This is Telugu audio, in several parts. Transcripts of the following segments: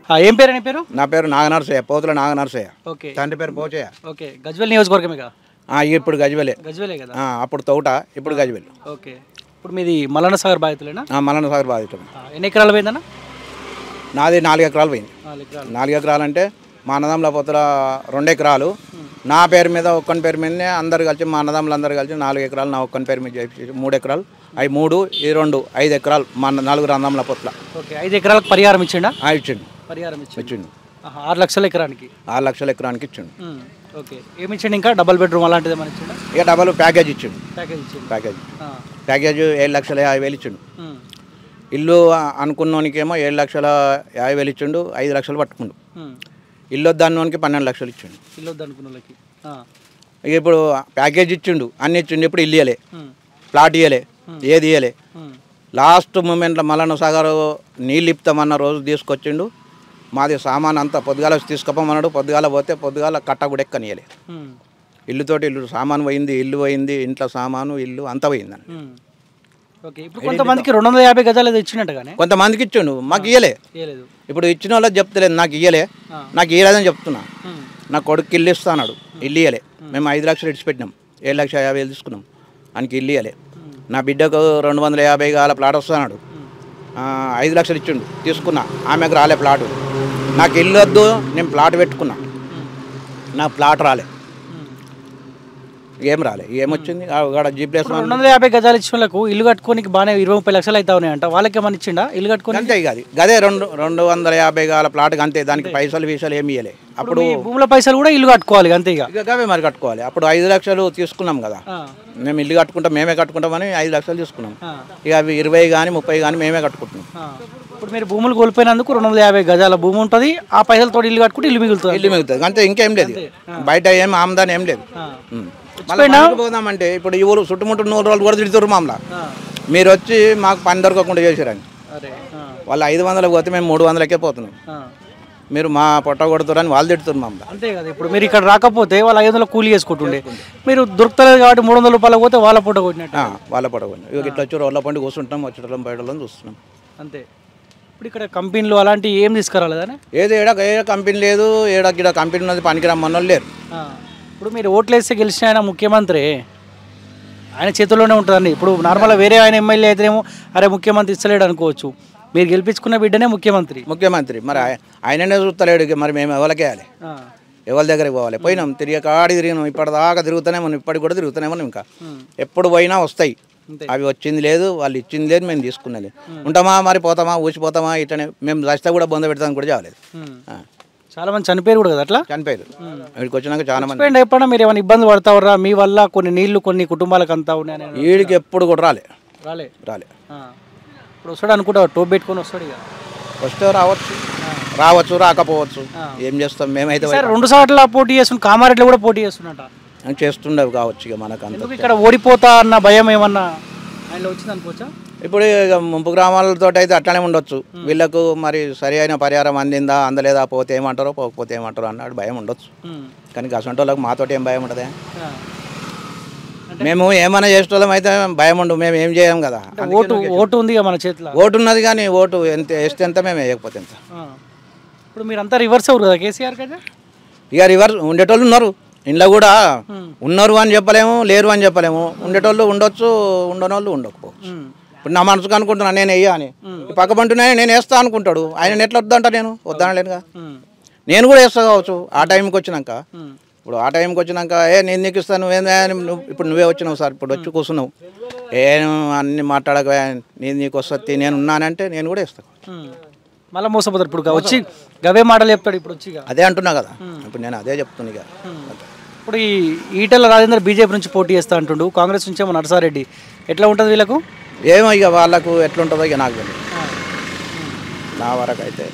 ఆ, ఏం పేరు నీ పేరు నా పేరు నాగనరసయ్య పోతుల నాగనరసయ్య ఓకే తండ్రి పేరు పోచయ్య ఓకే గజ్వెల్ నియోజకవర్గమే కదా ఆ, ఇప్పుడు గజ్వెలే గజ్వెలే కదా ఆ, అప్పుడు తౌట ఇప్పుడు గజ్వెల్ ఓకే ఇప్పుడు మీది మల్లన్న సాగర్ బాధితులేనా ఆ, మల్లన్న సాగర్ బాధితుడు ఆ, ఎన్ని ఎకరాలు పోయిందన్న నాది నాలుగు ఎకరాలు పోయింది నాలుగు ఎకరాలు నాలుగు ఎకరాలు అంటే మా అన్నదమ్ముల పొత్తుల రెండు ఎకరాలు నా పేరు మీద ఒక్కని పేరు మీదనే అందరు కలిసి మా అన్నదమ్ములు అందరు కలిసి నాలుగు ఎకరాలు నా ఒక్కని పేరు మీద చేసి మూడు ఎకరాలు అవి మూడు ఈ రెండు ఐదు ఎకరాలు మా అన్న- నలుగురు అన్నదమ్ముల పొత్తుల ఓకే ఐదు ఎకరాలకు పరిహారం ఇచ్చిండా ఆ, ఇచ్చిండు పరిహారం ఇచ్చిండు ఇచ్చిండు ఆహా, ఆరు లక్షల ఎకరానికి ఆరు లక్షల ఎకరానికి ఇచ్చిండు ఉమ్, ఓకే ఏమి ఇచ్చిండు ఇంకా డబల్ బెడ్రూమ్ అలాంటిది ఏమైనా ఇచ్చిండా ఇక డబల్ ప్యాకేజ్ ఇచ్చిండు ప్యాకేజ్ ఇచ్చిండు ప్యాకేజ్ ఆ, ప్యాకేజ్ ఏడు లక్షల యాభై వేలు ఇచ్చిండు ఉమ్, ఇల్లు అనుకున్నోనికేమో ఏడు లక్షల యాభై వేలు ఇచ్చిండు ఐదు లక్షలు పట్టుకుండు ఉమ్, ఇల్లు వద్దన్నోనికి పన్నెండు లక్షలు ఇచ్చిండు ఇల్లు వద్దు అనుకున్న వాళ్ళకి ఆ, ఇక ఇప్పుడు ప్యాకేజ్ ఇచ్చిండు అన్ని ఇచ్చిండు ఇప్పుడు ఇల్లు ఇయ్యలే ఉమ్, ప్లాట్ ఇయ్యలే ఏది ఇయ్యలే ఉమ్, లాస్ట్ మూమెంట్లో మల్లన్న సాగర్ నీళ్ళు ఇప్తామన్న రోజు తీసుకొచ్చిండు మాది సామాన్ అంతా పొద్దుగాల వచ్చి తీసుకుపోమన్నాడు పొద్దుగాల పోతే పొద్దుగాల కట్ట కూడా ఎక్కనియలే ఉమ్, ఇల్లుతోటి ఇల్లు సామాను పోయింది ఇల్లు పోయింది ఇంట్లో సామాను ఇల్లు అంతా పోయిందని ఉమ్. ఓకే ఇప్పుడు కొంతమందికి రెండు వందల యాభై గజాలు ఏదో ఇచ్చినట్టుగానే కొంతమందికి ఇచ్చిండు మాకు ఇయ్యలే ఇవ్వలేదు ఇప్పుడు ఇచ్చిన వాళ్ళకి చెప్తలేదు నాకు ఇయ్యలే ఆ. నాకు ఇయ్యలేదని చెప్తున్నా ఉమ్, నా కొడుకు ఇల్లు ఇస్తాడు ఇల్లు ఇయ్యలే మేము ఐదు లక్షలు ఇడిచిపెట్టినాం ఏడు లక్షల యాభై వేలు తీసుకున్నాం ఆయనకి ఇల్లు ఇయ్యలే నా బిడ్డకు రెండు వందల యాభై కాల ప్లాట్ వస్తున్నాడు ఆ, ఐదు లక్షలు ఇచ్చిండు తీసుకున్నా ఆమెకు రాలే ప్లాటు నాకు ఇల్లు వద్దు నేను ప్లాట్ పెట్టుకున్నా నా ప్లాట్ రాలే ఉమ్. ఏం రాలే ఏమొచ్చింది ఆడ జీప్లేస్ ఇప్పుడు రెండు వందల యాభై గజాలు ఇచ్చిన వాళ్ళకు ఇల్లు కట్టుకోనికి బాగానే ఇరవై ముప్పై లక్షలు అవుతా ఉన్నాయంట వాళ్ళకి ఏమన్నా ఇచ్చిండా ఇల్లు కట్టుకొని అంతే ఇక అది గదే రెండు రెండు వందల యాభై కాల ప్లాట్కి అంతే దానికి పైసలు వీసలు ఏమి ఇయ్యలే అప్పుడు మీ భూముల పైసలు కూడా ఇల్లు కట్టుకోవాలి అంతే ఇక ఇక అవే మరి కట్టుకోవాలి అప్పుడు ఐదు లక్షలు తీసుకున్నాం కదా ఆ, మేము ఇల్లు కట్టుకుంటాం మేమే కట్టుకుంటామని ఐదు లక్షలు తీసుకున్నాం ఆ, ఇక అవి ఇరవై కానీ ముప్పై కానీ మేమే కట్టుకుంటున్నాం ఆ. ఇప్పుడు మీరు భూములు కోల్పోయినందుకు రెండు వందల యాభై గజాల భూమి ఉంటుంది ఆ పైసలతో ఇల్లు కట్టుకుంటే ఇల్లు మిగులుతుంది ఇల్లు మిగులుతుంది అంతే ఇంకేం లేదు బయట ఏం ఆమ్దాని ఏం లేదు ఆ, ఉం. మళ్ళీ పనికి పోదామంటే ఇప్పుడు ఈ ఊరు చుట్టుముట్టు నూరు రోజులు కూడా తిడుతురు మామలా ఆ. మీరు వచ్చి మాకు పని దొరకకుండా చేశారని అరే ఆ, వాళ్ళు ఐదు వందలకు పోతే మేము మూడు వందలకే పోతున్నాం ఆ. మీరు మా పొట్ట కొడుతురని వాళ్ళు తిడుతున్నారు మామలా అంతే కదా ఇప్పుడు మీరు ఇక్కడ రాకపోతే వాళ్ళు ఐదు వందలు కూలి చేసుకుంటుండే మీరు దొరుకుతలేదు కాబట్టి మూడు వందల రూపాయలు పోతే వాళ్ళ పూట కొట్టినట్టు ఆ, వాళ్ళ పొట్ట కొడు ఇక ఇట్లా వచ్చి రోడ్ల పండి కూర్చుంటాం వచ్చేటోళ్ళం బయట వాళ్ళని చూస్తున్నాం అంతే ఇప్పుడు ఇక్కడ కంపెనీలు అలాంటివి ఏం తీసుకురాలేదని ఏదో ఏడ ఏ కంపెనీ లేదు ఏడ గిడ కంపెనీ ఉన్నది పనికి రమ్మన్న వాళ్ళు లేరు ఇప్పుడు మీరు ఓట్లేస్తే గెలిచిన ఆయన ముఖ్యమంత్రి ఆయన చేతుల్లోనే ఉంటుందండి ఇప్పుడు నార్మల్గా వేరే ఆయన ఎమ్మెల్యే అయితేనేమో అరే ముఖ్యమంత్రి ఇస్తలేడు అనుకోవచ్చు మీరు గెలిపించుకున్న బిడ్డనే ముఖ్యమంత్రి ముఖ్యమంత్రి మరి ఆయ- ఆయననే చూస్తలేడు ఇక మరి మేము ఎవరికేయాలి ఆ, ఎవరి దగ్గరికి పోవాలి పోయినాం తిరిగి కాడి తిరిగినాం ఇప్పటిదాకా తిరుగుతూనే మనం ఇప్పటికి కూడా తిరుగుతూనే ఉన్నాం ఇంకా ఉమ్, ఎప్పుడు పోయినా వస్తాయి అంతే. అవి వచ్చింది లేదు వాళ్ళు ఇచ్చింది లేదు మేము తీసుకున్నది ఉంటామా మరి పోతామా ఊసిపోతామా ఇట్లనే మేము రస్తా కూడా బొంద పెడతాం కూడా చాలేదు ఉమ్. చాలా మంది చనిపోయారు కూడా కదా అట్లా చనిపోయారు వీడికి వచ్చినాక చాలా మంది చనిపోయింది ఎప్పుడన్నా మీరు ఏమైనా ఇబ్బంది పడతావరా మీ వల్ల కొన్ని నీళ్లు కొన్ని కుటుంబాలకు అంతా ఉన్నాయని వీడికి ఎప్పుడు కూడా రాలే రాలే రాలే ఆ. ఇప్పుడు వస్తాడు అనుకుంటా టోప్ పెట్టుకొని వస్తాడు ఇక వస్తే రావచ్చు రావచ్చు రాకపోవచ్చు ఏం చేస్తాం మేమైతే సార్ రెండు సార్లు పోటీ చేస్తున్న కామారెడ్డిలో కూడా పోటీ చేస్తున్నట పోయి చేస్తుండవు కావచ్చు ఇక మనకు అంత ఎందుకు ఇక్కడ ఓడిపోతా అన్న భయం ఏమన్నా ఆయనలో వచ్చింది అనుకోవచ్చా ఇప్పుడు ఇక ముంపు గ్రామాలతో అయితే అట్లనే ఉండొచ్చు వీళ్ళకు మరి సరి అయిన పరిహారం అందిందా అందలేదా పోతే ఏమంటారో పోకపోతే ఏమంటారో అన్నాడు భయం ఉండొచ్చు ఉమ్. కానీ గసంటోళ్ళకి మాతోటి ఏం భయం ఉండదే ఆ. మేము ఏమైనా చేసేటోళ్ళం అయితే భయం ఉండు మేము ఏం చేయం కదా ఓటు ఓటు ఉంది ఇక మన చేతిలో ఓటు ఉన్నది కానీ ఓటు ఎంత వేస్తే ఎంత మేము వేయకపోతే ఎంత ఆ. ఇప్పుడు మీరంతా రివర్స్ అవ్వరు కదా కేసీఆర్ కదా ఇక రివర్స్ ఉండేటోళ్ళు ఉన్నారు ఇంట్లో కూడా ఉన్నారు అని చెప్పలేము లేరు అని చెప్పలేము ఉండేటోళ్ళు ఉండొచ్చు ఉండనోళ్ళు ఉండకపోవచ్చు ఉమ్. ఇప్పుడు నా మనసుకు అనుకుంటున్నా నేను వెయ్యా అని ఈ పక్క పంటున్నా నేను వేస్తా అనుకుంటాడు ఆయన ఎట్లా వద్దంట నేను వద్దనలేనుగా ఉమ్. నేను కూడా వేస్తా కావచ్చు ఆ టైంకి వచ్చినాక ఉమ్. ఇప్పుడు ఆ టైంకి వచ్చినాక ఏ నేను నీకు ఇస్తాను నువ్వేందా అని నువ్వు ఇప్పుడు నువ్వే వచ్చినావు సార్ ఇప్పుడు వచ్చి కూర్చున్నావు ఏం అన్ని మాట్లాడక నేను నీకు వస్తుంది నేను ఉన్నానంటే నేను కూడా ఇస్తాను ఉమ్. మళ్ళా మోసపోతారు ఇప్పుడు ఇక వచ్చి గవే మాటలు చెప్తాడు ఇప్పుడు వచ్చి ఇక అదే అంటున్నా కదా ఇప్పుడు నేను అదే చెప్తున్నా ఇక ఇప్పుడు ఈ ఈటల రాజేందర్ బీజేపీ నుంచి పోటీ చేస్తా అంటుండు కాంగ్రెస్ నుంచి ఏమో నరసారెడ్డి ఎట్లా ఉంటుంది వీళ్ళకు ఏమో ఇక వాళ్ళకు ఎట్లుంటుందో ఇక నాకు తెలియదు నా వరకు అయితే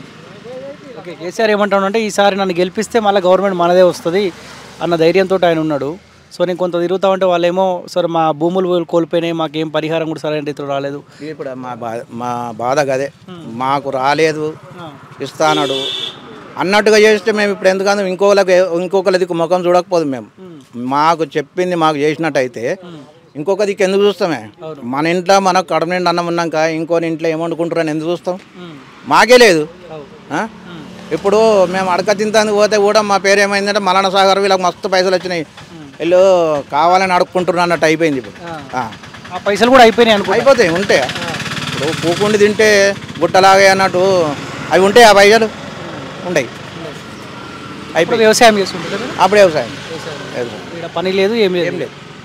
ఓకే కేసీఆర్ ఏమంటాడు అంటే ఈసారి నన్ను గెలిపిస్తే మళ్ళీ గవర్నమెంట్ మనదే వస్తుంది అన్న ధైర్యంతో ఆయన ఉన్నాడు సో నేను కొంత తిరుగుతా ఉంటే వాళ్ళేమో సరే మా భూములు కోల్పోయినాయి మాకేం పరిహారం కూడా సరైన రీతిలో రాలేదు ఇప్పుడు మా బా మా బాధ కదే మాకు రాలేదు ఇస్తానడు అన్నట్టుగా చేస్తే మేము ఇప్పుడు ఎందుకంటే ఇంకొకరికి ఇంకొకరి దిక్కు ముఖం చూడకపోదు మేము మాకు చెప్పింది మాకు చేసినట్టయితే ఇంకొక దిక్కు ఎందుకు చూస్తామే మన ఇంట్లో మనకు కడుపు నిండి అన్నం ఉన్నాక ఇంకోని ఇంట్లో ఏం వండుకుంటారని ఎందుకు చూస్తాం మాకే లేదు ఆ? ఇప్పుడు మేము అడక తింటానికి పోతే కూడా మా పేరు ఏమైందంటే మలన సాగర్ వీళ్ళకి మస్తు పైసలు వచ్చినాయి వీళ్ళు కావాలని అడుక్కుంటున్నారు అన్నట్టు అయిపోయింది ఇప్పుడు ఆ. ఆ పైసలు కూడా అయిపోయినాయి అనుకో అయిపోతాయి ఉంటే ఇప్పుడు పూకుండి తింటే గుట్టలాగే అన్నట్టు అవి ఉంటాయి ఆ పైసలు ఉండయి ఇప్పుడు అయిపోయి వ్యవసాయం చేస్తుంటారు కదా అప్పుడే వ్యవసాయం వ్యవసాయం. ఇక్కడ పని లేదు ఏం లేదు ఏం లేదు